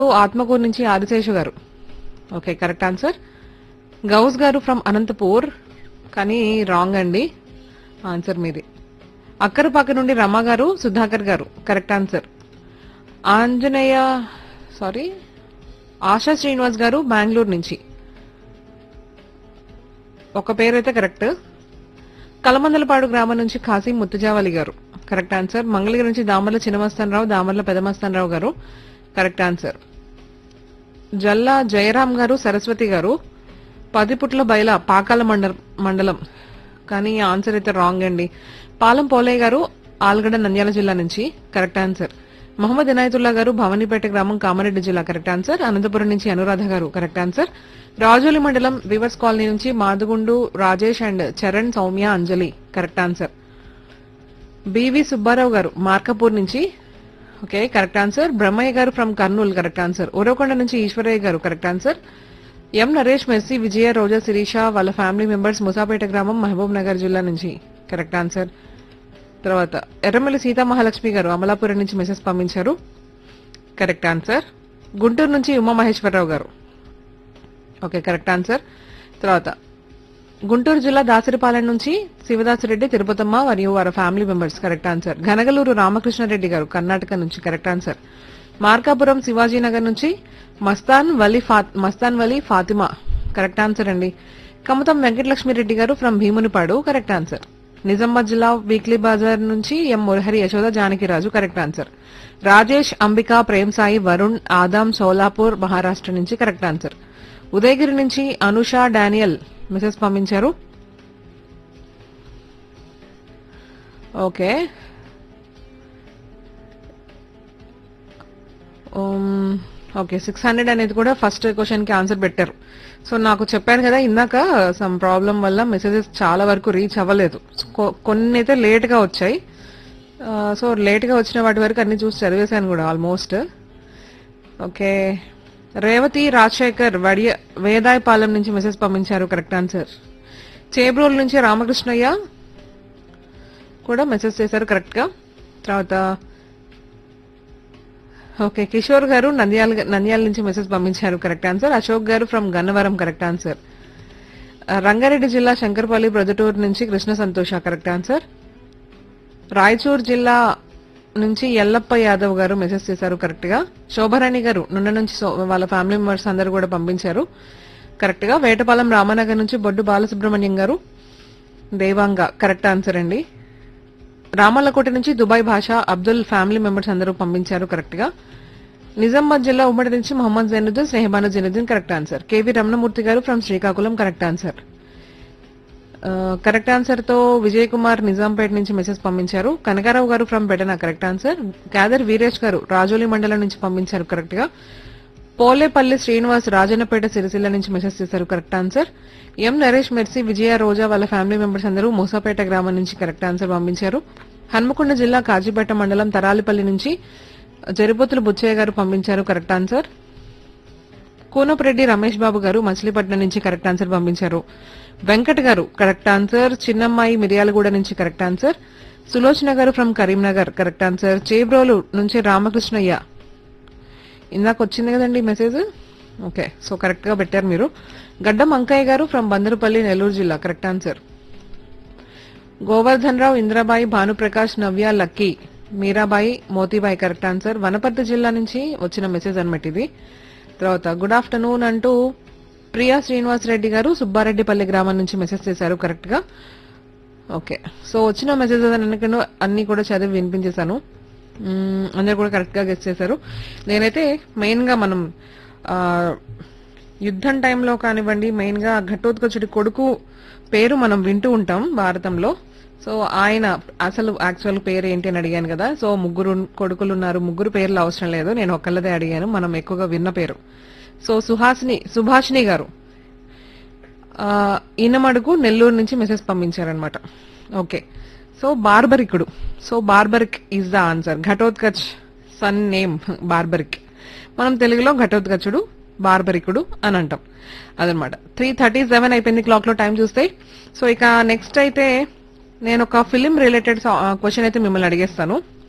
ఆత్మకూరు నుంచి ఆదిశేషు గారు okay correct answer Ghouse గారు ఫ్రమ్ అనంతపూర్ కానీ రాంగ్ అండి ఆన్సర్ మీది అక్కరపాక నుండి Rama garu Sudhakar garu correct answer Anjaneya sorry Asha Srinivas garu Bengaluru నుంచి ఒక పేరైతే కరెక్ట్ కలమందలపాడు గ్రామం నుంచి కాశీ ముత్తుజావలి గారు కరెక్ట్ ఆన్సర్ మంగళగిరి నుంచి దామర్ల చిన్నమస్తానరావు దామర్ల పెదమస్తానరావు గారు కరెక్ట్ ఆన్సర్ జల్లా జయరాం గారు సరస్వతి గారు పదిపుట్ల బయల పాకాల మండలం మండలం కానీ ఈ ఆన్సర్ అయితే రాంగ్ అండి పాలం పోలయ్య గారు ఆల్గడ నంద్యాల జిల్లా నుంచి కరెక్ట్ ఆన్సర్ మొహమ్మద్ ఇనాయతుల్లా గారు భవానీపేట గ్రామం కామారెడ్డి జిల్లా కరెక్ట్ ఆన్సర్ అనంతపురం నుంచి అనురాధ గారు కరెక్ట్ ఆన్సర్ రాజోలి మండలం వివర్స్ కాలనీ నుంచి Madugundu Rajesh and Charan Soumya Anjali correct answer B V Subbarao garu Markapur నుంచి okay correct answer Brahmaiah garu from Kurnool correct answer Uravakonda నుంచి Eswaraiah garu correct answer M Naresh Mercy Vijaya Roja Sirisha వాళ్ళ ఫ్యామిలీ మెంబర్స్ ముసాపేట గ్రామం మహబూబ్ నగర్ జిల్లా నుంచి కరెక్ట్ ఆన్సర్ తర్వాత ఎర్రమల్లి సీతా మహాలక్ష్మి గారు అమలాపురం నుంచి మెసేజ్ పంపించారు కరెక్ట్ ఆన్సర్ గుంటూరు నుంచి ఉమా మహేశ్వరరావు గారు ఓకే కరెక్ట్ ఆన్సర్ తర్వాత గుంటూరు జిల్లా దాసరిపాలెం నుంచి శివదాసిరెడ్డి తిరుపతమ్మ మరియు వారి family members correct answer Ghanagaluru Ramakrishnareddy garu Karnataka నుంచి కరెక్ట్ ఆన్సర్ మార్కాపురం శివాజీనగర్ నుంచి మస్తాన్ వలి ఫా మస్తాన్ వలి ఫాతిమా కరెక్ట్ ఆన్సర్ అండి Kamatham Venkatalakshmireddy garu from Bhimunipadu correct answer Nizamabad జిల్లా వీక్లీ బజార్ నుంచి M Murahari Yashoda Janakiraju correct answer Rajesh Ambika Prem Sai Varun Adam Solapur Maharashtra నుంచి కరెక్ట్ ఆన్సర్ ఉదయగిరి నుంచి అనుష డానియల్ మెసేజ్ పంపించారు okay um, okay six hundred అనేది కూడా ఫస్ట్ క్వశ్చన్ కి ఆన్సర్ పెట్టారు సో నాకు చెప్పాను కదా ఇందాక సమ్ ప్రాబ్లం వల్ల మెసేజెస్ చాలా వరకు రీచ్ అవ్వలేదు కొ- కొన్ని అయితే లేట్ గా వచ్చాయి ఆ, సో లేట్ గా వచ్చిన వాటి వరకు అన్ని చూసి చదివేశాను కూడా ఆల్మోస్ట్ ఓకే రేవతి రాజశేఖర్ వడియ వేదాయపాలెం నుంచి మెసేజ్ పంపించారు కరెక్ట్ ఆన్సర్ చేబ్రోల్ నుంచి రామకృష్ణయ్య కూడా మెసేజ్ చేశారు కరెక్ట్ గా తర్వాత ఓకే కిషోర్ గారు నంద్యాల నంద్యాల నుంచి మెసేజ్ పంపించారు కరెక్ట్ ఆన్సర్ అశోక్ గారు ఫ్రమ్ గన్నవరం కరెక్ట్ ఆన్సర్ ఆ, రంగారెడ్డి జిల్లా శంకర్పల్లి ప్రొద్దుటూరు నుంచి కృష్ణ సంతోష కరెక్ట్ ఆన్సర్ రాయచూర్ జిల్లా నుంచి ఎల్లప్ప యాదవ్ గారు మెసేజ్ చేశారు కరెక్ట్ గా శోభరాణి గారు నుండ నుంచి సో- వాళ్ళ ఫ్యామిలీ మెంబర్స్ అందరు కూడా పంపించారు కరెక్ట్ గా వేటపాలెం రామనగర్ నుంచి బొడ్డు బాలసుబ్రహ్మణ్యం గారు దేవాంగ కరెక్ట్ ఆన్సర్ అండి రామల్లకోట నుంచి దుబాయ్ భాష అబ్దుల్ ఫ్యామిలీ మెంబర్స్ అందరూ పంపించారు కరెక్ట్ గా నిజామాబాద్ జిల్లా ఉమ్మడి నుంచి Mohammed Zainuddin Snehabanu Zainuddin correct answer K V Ramanamurthy garu from Srikakulam correct answer correct answer తో విజయ్ కుమార్ నిజాంపేట నుంచి మెసేజ్ పంపించారు Kanakarao garu from Betana correct answer Gadar Veeresh garu Rajoli మండలం నుంచి పంపించారు కరెక్ట్ గా పోలేపల్లి శ్రీనివాస్ రాజన్నపేట సిరిసిల్ల నుంచి మెసేజ్ చేశారు correct answer M Naresh Mercy Vijaya Roja వాళ్ళ ఫ్యామిలీ మెంబర్స్ అందరూ మూసాపేట గ్రామం నుంచి కరెక్ట్ ఆన్సర్ పంపించారు హన్మకొండ జిల్లా కాజీపేట మండలం తరాలిపల్లి నుంచి జరిపోతులు బుచ్చయ్య గారు పంపించారు కరెక్ట్ ఆన్సర్ కూనపురెడ్డి రమేష్ బాబు గారు మచిలీపట్నం నుంచి కరెక్ట్ ఆన్సర్ పంపించారు వెంకట్ గారు కరెక్ట్ ఆన్సర్ చిన్నమ్మాయి మిర్యాలగూడ నుంచి correct answer Sulochana garu from Karimnagar correct answer Chebrolu నుంచి రామకృష్ణయ్య ఇందాక వచ్చింది కదండి మెసేజ్ ఓకే సో కరెక్ట్ గా పెట్టారు మీరు గడ్డం అంకయ్య గారు ఫ్రమ్ బందరుపల్లి నెల్లూరు జిల్లా correct answer Govardhan Rao Indrabai Bhanuprakash Navya Lucky Meerabai Motibai correct answer Wanaparthy జిల్లా నుంచి వచ్చిన మెసేజ్ అనమాట ఇది తర్వాత గుడ్ ఆఫ్టర్నూన్ అంటూ ప్రియా శ్రీనివాస్ రెడ్డి గారు సుబ్బారెడ్డిపల్లి గ్రామం నుంచి మెసేజ్ చేశారు కరెక్ట్ గా ఓకే సో వచ్చిన మెసేజెస్ అన్ని అన్ని కూడా చదివి వినిపించేశాను మ్మ్, అందరు కూడా కరెక్ట్ గా గెస్ట్ చేశారు నేనైతే మెయిన్ గా మనం ఆ, యుద్ధం టైంలో కానివ్వండి మెయిన్ గా ఘటోత్కచుడి కొడుకు పేరు మనం వింటూ ఉంటాం భారతంలో సో ఆయన అసలు యాక్చువల్ పేరు ఏంటి అని అడిగాను కదా సో ముగ్గురు కొడుకులు ఉన్నారు ముగ్గురు పేర్లు అవసరం లేదు నేను ఒక్కళ్ళదే అడిగాను మనం ఎక్కువగా విన్న పేరు సో సుహాసిని సుభాషిణి గారు ఆ, ఈనమడుగు నెల్లూరు నుంచి మెసేజ్ పంపించారనమాట ఓకే సో బార్బరికుడు so Barbarik is the answer Ghatotkach son name Barbarik మనం తెలుగులో ఘటోత్కచుడు బార్బరికుడు అని అంటాం అదనమాట త్రీ థర్టీ సెవెన్ అయిపోయింది క్లాక్ లో టైం చూస్తే సో ఇక నెక్స్ట్ అయితే నేను ఒక ఫిలిం రిలేటెడ్ క్వశ్చన్ అయితే మిమ్మల్ని అడిగేస్తాను